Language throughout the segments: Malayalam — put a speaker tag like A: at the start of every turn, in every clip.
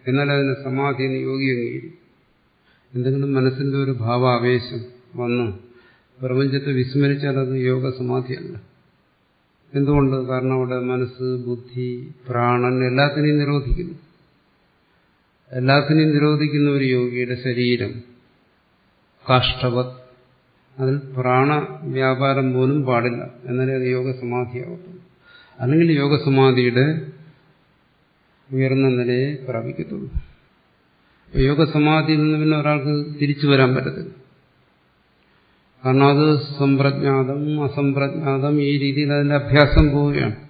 A: എന്നാൽ അതിന് സമാധി എന്ന് യോഗി അംഗീകരിക്കും എന്തെങ്കിലും മനസ്സിന്റെ ഒരു ഭാവാവേശം വന്ന് പ്രപഞ്ചത്തെ വിസ്മരിച്ചാൽ അത് യോഗ സമാധിയല്ല എന്തുകൊണ്ട് കാരണം അവിടെ മനസ്സ് ബുദ്ധി പ്രാണൻ എല്ലാത്തിനെയും നിരോധിക്കുന്നു എല്ലാത്തിനെയും നിരോധിക്കുന്ന ഒരു യോഗിയുടെ ശരീരം കാഷ്ടവത് അതിൽ പ്രാണ വ്യാപാരം പോലും പാടില്ല എന്നാലേ അത് യോഗസമാധിയാവത്തുള്ളൂ അല്ലെങ്കിൽ യോഗസമാധിയുടെ ഉയർന്ന നിലയെ പ്രാപിക്കത്തുള്ളൂ യോഗസമാധിയിൽ നിന്ന് പിന്നെ ഒരാൾക്ക് തിരിച്ചു വരാൻ പറ്റത്തില്ല കാരണം അത് സമ്പ്രജ്ഞാതം അസംപ്രജ്ഞാതം ഈ രീതിയിൽ അതിന്റെ അഭ്യാസം പോവുകയാണ്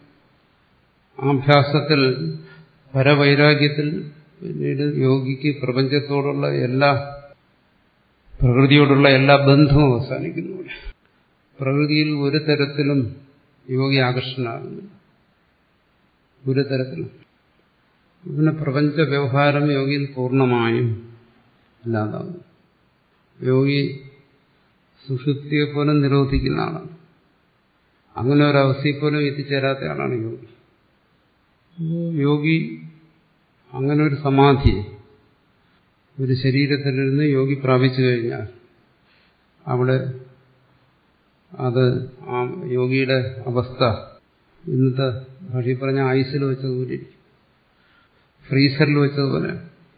A: ആ അഭ്യാസത്തിൽ പരവൈരാഗ്യത്തിൽ പിന്നീട് യോഗിക്ക് പ്രപഞ്ചത്തോടുള്ള എല്ലാ പ്രകൃതിയോടുള്ള എല്ലാ ബന്ധവും അവസാനിക്കുന്നു പ്രകൃതിയിൽ ഒരു തരത്തിലും യോഗി ആകർഷണമാകുന്നില്ല ഒരു തരത്തിലും പിന്നെ പ്രപഞ്ച വ്യവഹാരം യോഗിയിൽ പൂർണ്ണമായും ഇല്ലാതാകും യോഗി സുഷുപ്തിയെ പോലും നിരോധിക്കുന്ന ആളാണ് അങ്ങനെ ഒരവസ്ഥയിൽ പോലും എത്തിച്ചേരാത്ത ആളാണ് യോഗി യോഗി അങ്ങനെ ഒരു സമാധി ഒരു ശരീരത്തിലിരുന്ന് യോഗി പ്രാപിച്ചു കഴിഞ്ഞാൽ അവിടെ അത് ആ യോഗിയുടെ അവസ്ഥ ഇന്നത്തെ ഭാഷയിൽ പറഞ്ഞ ഐസിൽ വെച്ചതുപോലെ ഇരിക്കും ഫ്രീസറിൽ വെച്ചതുപോലെ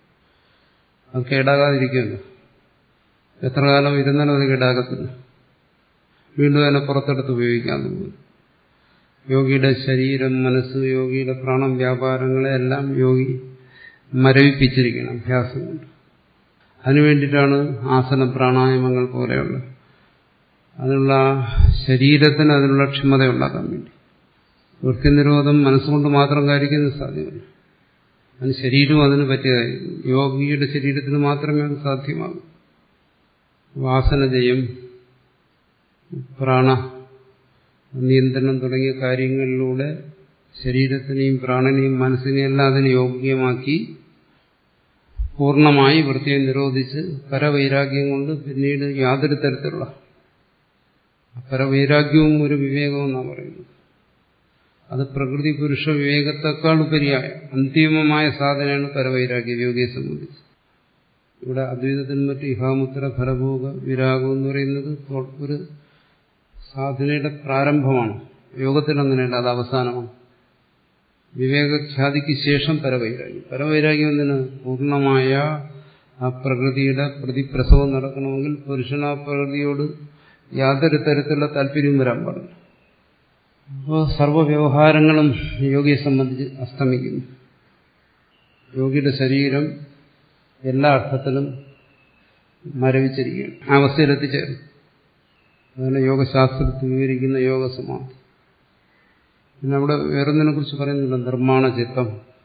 A: അത് കേടാകാതിരിക്കുമല്ലോ എത്ര കാലം ഇരുന്നാലും അത് കേടാകത്തില്ല വീണ്ടും അതിനെ പുറത്തെടുത്ത് ഉപയോഗിക്കാൻ തോന്നുന്നു യോഗിയുടെ ശരീരം മനസ്സ് യോഗിയുടെ പ്രാണം വ്യാപാരങ്ങളെല്ലാം യോഗി മരവിപ്പിച്ചിരിക്കണം അഭ്യാസം കൊണ്ട് അതിനുവേണ്ടിയിട്ടാണ് ആസന പ്രാണായാമങ്ങൾ പോലെയുള്ള അതിനുള്ള ശരീരത്തിന് അതിനുള്ള ക്ഷമത ഉണ്ടാക്കാൻ വേണ്ടി വൃത്തിനിരോധം മനസ്സുകൊണ്ട് മാത്രം കാര്യക്കുന്നത് സാധ്യമല്ല അതിന് ശരീരവും അതിന് പറ്റിയതായിരിക്കും യോഗിയുടെ ശരീരത്തിന് മാത്രമേ അത് സാധ്യമാകൂ വാസനജയം പ്രാണ നിയന്ത്രണം തുടങ്ങിയ കാര്യങ്ങളിലൂടെ ശരീരത്തിനെയും പ്രാണനെയും മനസ്സിനെയും എല്ലാം അതിന് യോഗ്യമാക്കി പൂർണ്ണമായി വൃത്തിയെ നിരോധിച്ച് പരവൈരാഗ്യം കൊണ്ട് പിന്നീട് യാതൊരു തരത്തിലുള്ള പരവൈരാഗ്യവും ഒരു വിവേകവും എന്നാണ് പറയുന്നത് അത് പ്രകൃതി പുരുഷ വിവേകത്തെക്കാൾ ഉപരിയായ അന്തിമമായ സാധനമാണ് പരവൈരാഗ്യ യോഗിയെ സംബന്ധിച്ച് ഇവിടെ അദ്വൈതത്തിന് മറ്റ് ഇഹാമുത്തര ഫലഭോഗ വിരാഗം എന്ന് പറയുന്നത് ഒരു സാധനയുടെ പ്രാരംഭമാണ് യോഗത്തിൽ അങ്ങനെയല്ല അത് അവസാനമാണ് വിവേകഖ്യാതിക്ക് ശേഷം പരവൈരാഗ്യം പരവൈരാഗ്യം എന്തിന് പൂർണ്ണമായ ആ പ്രകൃതിയുടെ പ്രതിപ്രസവം നടക്കണമെങ്കിൽ പുരുഷൻ ആ പ്രകൃതിയോട് യാതൊരു തരത്തിലുള്ള താല്പര്യവും വരാൻ പാടില്ല അപ്പോൾ സർവ്വവ്യവഹാരങ്ങളും യോഗിയെ സംബന്ധിച്ച് അസ്തമിക്കുന്നു യോഗിയുടെ ശരീരം എല്ലാ അർത്ഥത്തിലും മരവിച്ചിരിക്കുകയാണ് ആ അവസ്ഥയിലെത്തിച്ചേരും അതാണ് യോഗശാസ്ത്രത്തിൽ വിവരിക്കുന്ന യോഗസമാധി പിന്നെ അവിടെ വേറൊന്നിനെ കുറിച്ച് പറയുന്നില്ല നിർമ്മാണ ചിത്തം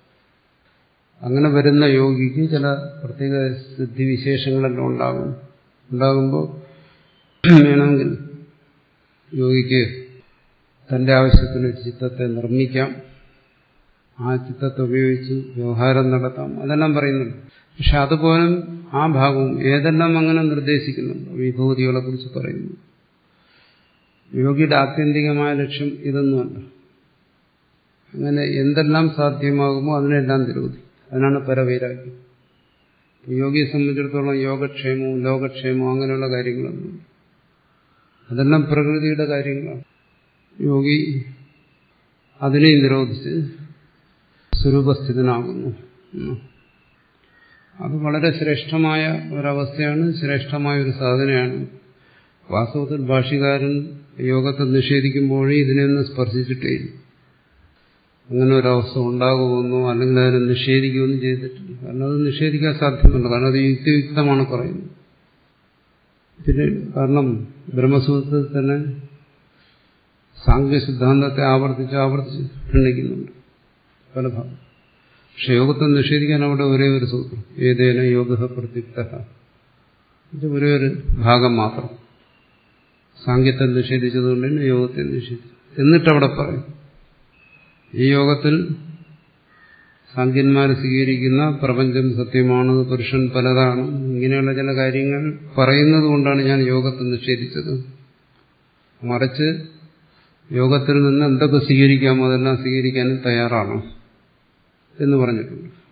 A: അങ്ങനെ വരുന്ന യോഗിക്ക് ചില പ്രത്യേക സിദ്ധിവിശേഷങ്ങളെല്ലാം ഉണ്ടാകും ഉണ്ടാകുമ്പോൾ വേണമെങ്കിൽ യോഗിക്ക് തന്റെ ആവശ്യത്തിന് ചിത്തത്തെ നിർമ്മിക്കാം ആ ചിത്തത്തെ ഉപയോഗിച്ച് വ്യവഹാരം നടത്താം അതെല്ലാം പറയുന്നുണ്ട് പക്ഷെ അതുപോലും ആ ഭാഗവും ഏതെല്ലാം അങ്ങനെ നിർദ്ദേശിക്കുന്നുണ്ട് വിഭൂതികളെ കുറിച്ച് പറയുന്നു യോഗിയുടെ ആത്യന്തികമായ ലക്ഷ്യം ഇതൊന്നുമല്ല അങ്ങനെ എന്തെല്ലാം സാധ്യമാകുമോ അതിനെല്ലാം നിരോധി അതിനാണ് പരവൈരാഗ്യം യോഗിയെ സംബന്ധിച്ചിടത്തോളം യോഗക്ഷേമവും ലോകക്ഷേമവും അങ്ങനെയുള്ള കാര്യങ്ങളൊന്നും അതെല്ലാം പ്രകൃതിയുടെ കാര്യങ്ങളാണ് യോഗി അതിനെ നിരോധിച്ച് സ്വരൂപസ്ഥിതനാകുന്നു അത് വളരെ ശ്രേഷ്ഠമായ ഒരവസ്ഥയാണ് ശ്രേഷ്ഠമായ ഒരു സാധനയാണ് വാസ്തവത്തിൽ ഭാഷ്യകാരൻ യോഗത്തെ നിഷേധിക്കുമ്പോഴേ ഇതിനെയൊന്നും സ്പർശിച്ചിട്ടേ അങ്ങനെ ഒരവസ്ഥ ഉണ്ടാകുമെന്നോ അല്ലെങ്കിൽ അതിനെ നിഷേധിക്കുകയൊന്നും ചെയ്തിട്ടില്ല കാരണം അത് നിഷേധിക്കാൻ സാധ്യമല്ല കാരണം അത് യുക്തിയുക്തമാണ് പറയുന്നത് പിന്നെ കാരണം ബ്രഹ്മസൂത്രത്തിൽ തന്നെ സാങ്കേതിക സിദ്ധാന്തത്തെ ആവർത്തിച്ച് ആവർത്തിച്ച് ഖണ്ഡിക്കുന്നുണ്ട് പല ഭാഗം പക്ഷെ യോഗത്തെ നിഷേധിക്കാൻ അവിടെ ഒരേ ഒരു സൂത്രം ഏതേന യോഗ പ്രത്യുക്ത ഇത് ഒരേ ഒരു ഭാഗം മാത്രം സാങ്കേത്തെ നിഷേധിച്ചതുകൊണ്ട് തന്നെ യോഗത്തെ നിഷേധിച്ചു എന്നിട്ടവിടെ പറയും ഈ യോഗത്തിൽ സാങ്കന്മാർ സ്വീകരിക്കുന്ന പ്രപഞ്ചം സത്യമാണ് പുരുഷൻ പലതാണ് ഇങ്ങനെയുള്ള ചില കാര്യങ്ങൾ പറയുന്നത് കൊണ്ടാണ് ഞാൻ യോഗത്തെ നിഷേധിച്ചത് മറിച്ച് യോഗത്തിൽ നിന്ന് എന്തൊക്കെ സ്വീകരിക്കാമോ അതെല്ലാം സ്വീകരിക്കാനും തയ്യാറാണ് എന്ന് പറഞ്ഞിട്ടുണ്ട്